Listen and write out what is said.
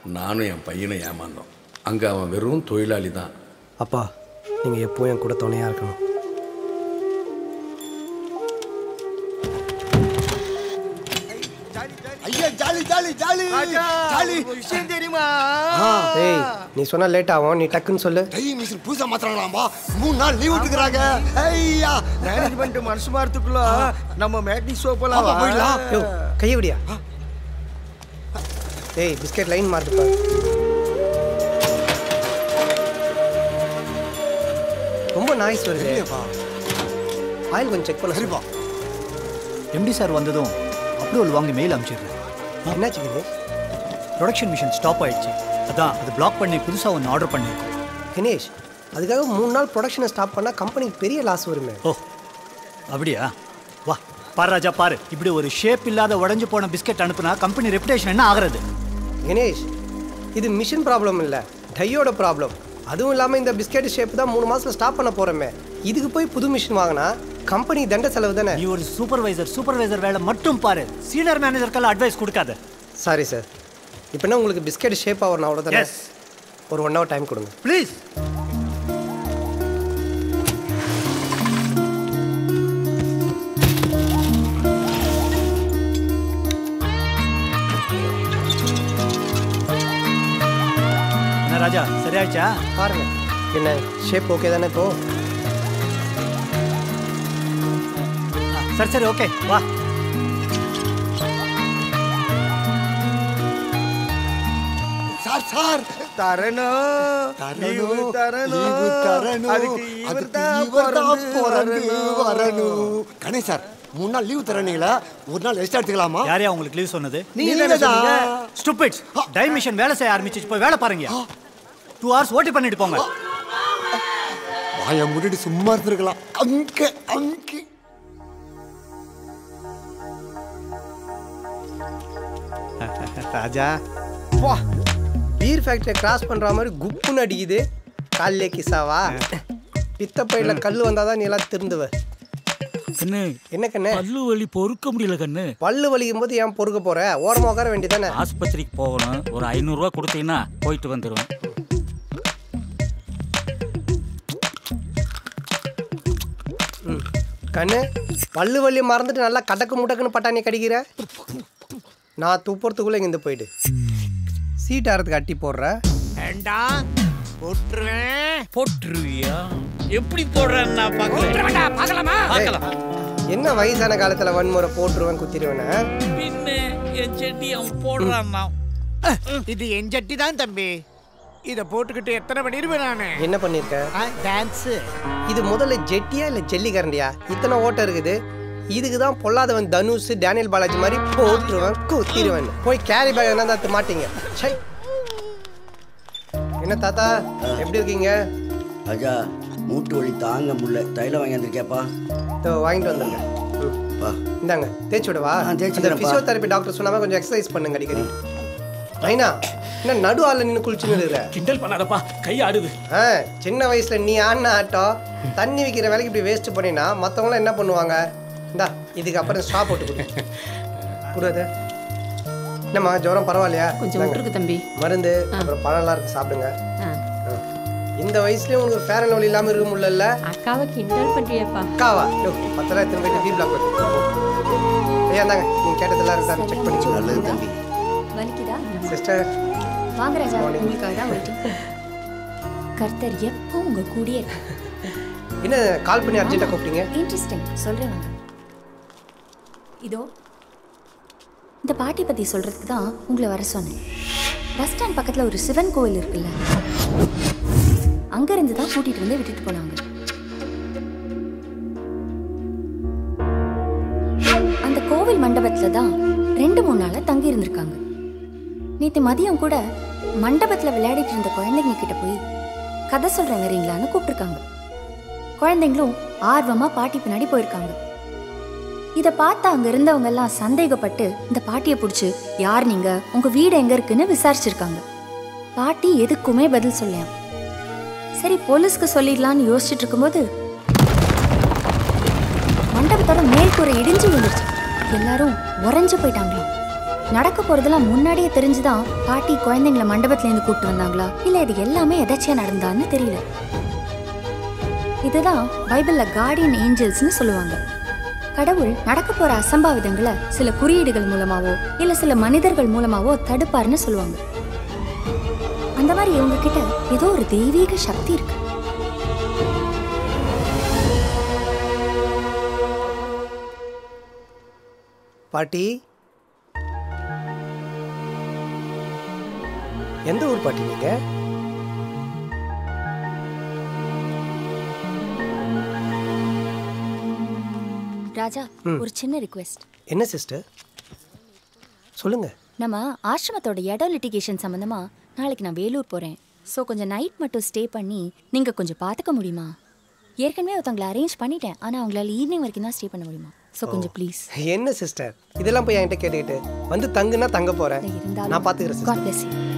நானும் என் பையனும் ஏமாந்தோம் அங்கே அவன் வெறும் தொழிலாளி தான் அப்பா நீங்கள் எப்பவும் என் கூட துணையாக இருக்கணும் ஐயா ஜாலி ஜாலி ஜாலி ஜாலி விஷயம் தெரியுமா ஏய் நீ சொன்னா லேட் ஆகும் நீ டக்குன்னு சொல்லு டெய் மிஷின் புதுசா மாத்துறாங்களாம்பா மூணு நாள் லீவ் விட்டுக்கிறாங்க ஐயா மேனேஜ்மெண்ட் மனசு மாறதுக்குள்ள நம்ம மேட்னிக் ஷோ ஆமா, போயிடலாம். யோ கையை விடியா ஏய் பிஸ்கெட் லைன் மாட்டுப்பா ரொம்ப நாய்ஸ் வருது இல்லையாப்பா ஆயில் கொஞ்சம் செக் பண்ண சரிப்பா எம்டி சார் வந்ததும் அப்ரூவல் வாங்கி மெயில் அனுப்பிச்சிடுறேன் என்னாச்சு கணேஷ் ப்ரொடக்ஷன் மிஷன் ஸ்டாப் ஆயிடுச்சு அதான் அது பிளாக் பண்ணி புதுசாக ஒன்று ஆர்டர் பண்ணியிருக்கோம் கணேஷ் அதுக்காக மூணு நாள் ப்ரொடக்ஷனை ஸ்டாப் பண்ணால் கம்பெனிக்கு பெரிய லாஸ் வருமே ஓ அப்படியா வா பாரு ராஜா பாரு இப்படி ஒரு ஷேப் இல்லாத உடைஞ்சு போன பிஸ்கெட் அனுப்புனா கம்பெனி ரெப்புடேஷன் என்ன ஆகிறது கணேஷ் இது மிஷின் ப்ராப்ளம் இல்லை டையோட ப்ராப்ளம் அதுவும் இல்லாமல் இந்த பிஸ்கெட் ஷேப் தான் மூணு மாதத்தில் ஸ்டாப் பண்ண போகிறோமே இதுக்கு போய் புது மிஷின் வாங்கினா கம்பெனி தண்ட செலவு தானே நீ ஒரு சூப்பர்வைசர் சூப்பர்வைசர் வேலை மட்டும் பாரு சீனியர் மேனேஜருக்கெல்லாம் அட்வைஸ் கொடுக்காத சாரி சார் இப்போ என்ன உங்களுக்கு பிஸ்கெட் ஷேப் ஆகணும் அவ்வளோதானே Yes. ஒரு ஒன் ஹவர் டைம் கொடுங்க ப்ளீஸ் என்ன ராஜா சரியாயிடுச்சா பாருங்க என்ன ஷேப் ஓகே தானே இப்போ ஆ, சரி சரி ஓகே வா சார் சார் தரணும் தரணும், leave தரணும் leave தரணும். அதுக்கு இவர் அதுக்கு தான் இவர் தான் பிறந்து பிறந்து வரணும் கணேஷ் சார் மூணு நாள் லீவ் தரீங்களா ஒரு நாள் ரெஸ்ட் எடுத்துக்கலாமா யாரையா உங்களுக்கு லீவ் சொன்னது நீங்க நீங்க தானே தான். சொன்னீங்க? ஸ்டூபிட்ஸ் டைம் மிஷன் வேலை செய்ய ஆரம்பிச்சிச்சு போய் வேலை பாருங்க டூ ஹவர்ஸ் ஓட்டி பண்ணிட்டு போங்க வாய மூடிட்டு சும்மா இருந்திருக்கலாம் அங்க அங்க ராஜா வா பீர் ஃபேக்டரியை கிராஸ் பண்ணுற மாதிரி குப்புன்னு அடிக்குது காலிலே கிசாவா பித்த பையில கல் வந்தால் தான் நீ எல்லாம் திருந்துவ கண்ணு என்ன கண்ணு பல்லு வலி பொறுக்க முடியல கண்ணு பல்லு வலிக்கும் போது ஏன் பொறுக்க போற ஓரமாக உட்கார வேண்டியதானே ஆஸ்பத்திரிக்கு போகணும் ஒரு ஐநூறுரூவா கொடுத்தீங்கன்னா போயிட்டு வந்துடுவேன் கண்ணு பல்லு வலி மறந்துட்டு நல்லா கடக்கு முடக்குன்னு பட்டாணி கடிக்கிற நான் துப்புறதுக்குள்ளே இங்கேருந்து போயிடு சீட் ஆறதுக்கு அட்டி போடுற வேண்டாம் போட்டுருவேன் போட்டுருவியா எப்படி போடுறேன் நான் பார்க்கல பார்க்கலாம் என்ன வயசான காலத்தில் வன்முறை போட்டுருவேன் குத்திடுவேன் பின்ன என் செடி அவன் போடுறான் நான் இது என் சட்டி தான் தம்பி இத போட்டுக்கிட்டு எத்தனை பண்ணிருவேன் நானு என்ன பண்ணியிருக்க டான்ஸ் இது முதல்ல ஜெட்டியா இல்லை ஜெல்லிக்கரண்டியா இத்தனை ஓட்டம் இருக்குது இதுக்கு தான் பொல்லாதவன் தனுஷ் டேனியல் பாலாஜி மாதிரி போட்டுருவேன் குத்திடுவேன் போய் கேரி பேக் என்ன தான் மாட்டீங்க சை என்ன தாத்தா எப்படி இருக்கீங்க ராஜா மூட்டு வலி தாங்க முடியல தைலம் வாங்கி வந்திருக்கேப்பா இதோ வாங்கிட்டு வந்துருங்க ம். பா இந்தாங்க தேய்ச்சி விடவா ஆ, தேய்ச்சி அந்த தரேன்ப்பா. பிசியோதெரபி டாக்டர் சொன்னாம கொஞ்சம் எக்ஸசைஸ் பண்ணுங்க அடிக்கடி நைனா என்ன நடு ஆள்ல நின்று குளிச்சுன்னு இருக்கிற கிண்டல் பண்ணாதப்பா கை ஆடுது ஆ சின்ன வயசுல நீ ஆடின ஆட்டம் தண்ணி விற்கிற வேலைக்கு இப்படி வேஸ்ட் பண்ணினா மற்றவங்களாம் என்ன பண்ணுவாங்க இந்தா இதுக்கு அப்புறம் ஸ்ட்ரா போட்டு கொடு கூடாது என்னம்மா ஜுரம் பரவாயில்லையா கொஞ்சம் இந்தாங்க. விட்டுருக்கு தம்பி மருந்து அப்புறம் பழம்லாம் இருக்கு சாப்பிடுங்க ஆ. ஆ. இந்த வயசுலயும் உங்களுக்கு ஃபேர் அண்ட் லவ்லி இல்லாம இருக்க முடியல அக்காவை கிண்டல் பண்றியப்பா அக்காவா யோ பத்தெல்லாம் எடுத்துன்னு போயிட்டு பி பிளாக் ஐயா இந்தாங்க நீங்க கேட்டதெல்லாம் இருக்கா செக் பண்ணி நல்லது தம்பி வலிக்குதா சிஸ்டர் வாங்க ராஜா உங்களுக்காக தான் வெயிட்டிங் கர்த்தர் எப்போ உங்க கூடயே என்ன கால் பண்ணி அர்ஜென்ட்டாக கூப்பிட்டீங்க இன்ட்ரெஸ்டிங் சொல்றேன் வாங்க இதோ இந்த பாட்டி பத்தி சொல்றதுக்கு தான் உங்களை வர சொன்னேன் பஸ் ஸ்டாண்ட் பக்கத்துல ஒரு சிவன் கோவில் இருக்குல்ல அங்க இருந்து தான் கூட்டிட்டு வந்து விட்டுட்டு போனாங்க அந்த கோவில் மண்டபத்துல தான் ரெண்டு மூணு நாளா தங்கி இருந்திருக்காங்க நேற்று மதியம் கூட மண்டபத்துல விளையாடிட்டு இருந்த குழந்தைங்க கிட்ட போய் கதை சொல்றேன் வரீங்களான்னு கூப்பிட்டுருக்காங்க குழந்தைங்களும் ஆர்வமா பாட்டி பின்னாடி போயிருக்காங்க இதை பார்த்து அங்க இருந்தவங்க எல்லாம் சந்தேகப்பட்டு இந்த பாட்டியை பிடிச்சி யார் நீங்க உங்க வீடு எங்க இருக்குன்னு விசாரிச்சிருக்காங்க பாட்டி எதுக்குமே பதில் சொல்லலையாம் சரி போலீஸ்க்கு சொல்லிடலான்னு யோசிச்சுட்டு இருக்கும்போது மண்டபத்தோட மேல்கூரை இடிஞ்சு விழுந்துருச்சு எல்லாரும் உறைஞ்சு போயிட்டாங்களாம் நடக்க போறதெல்லாம் முன்னாடியே தெரிஞ்சுதான் பாட்டி குழந்தைங்கள மண்டபத்துல இருந்து கூப்பிட்டு வந்தாங்களா இல்ல இது எல்லாமே எதாச்சியா நடந்தான்னு தெரியல இதுதான் பைபிள்ல கார்டியன் ஏஞ்சல்ஸ்னு சொல்லுவாங்க கடவுள் நடக்க போற அசம்பாவிதங்களை சில குறியீடுகள் மூலமாவோ இல்ல சில மனிதர்கள் மூலமாவோ தடுப்பாருன்னு சொல்லுவாங்க அந்த மாதிரி இவங்க கிட்ட ஏதோ ஒரு தெய்வீக சக்தி இருக்கு பாட்டி எந்த ஊர் பாட்டி நீங்க ராஜா ஒரு சின்ன ரிக்வெஸ்ட் என்ன சிஸ்டர் சொல்லுங்க நம்ம ஆசிரமத்தோட இடம் லிட்டிகேஷன் சம்மந்தமா நாளைக்கு நான் வேலூர் போறேன் ஸோ கொஞ்சம் நைட் மட்டும் ஸ்டே பண்ணி நீங்க கொஞ்சம் பார்த்துக்க முடியுமா ஏற்கனவே ஒருத்தவங்களை அரேஞ்ச் பண்ணிட்டேன் ஆனா அவங்களால ஈவினிங் வரைக்கும் தான் ஸ்டே பண்ண முடியுமா ஸோ கொஞ்சம் ப்ளீஸ் என்ன சிஸ்டர் இதெல்லாம் போய் என்கிட்ட கேட்டுக்கிட்டு வந்து தங்குனா தங்க போறேன் இருந்தாலும் நான் பாத்துக்கிறேன் God சிஸ்டர் bless you.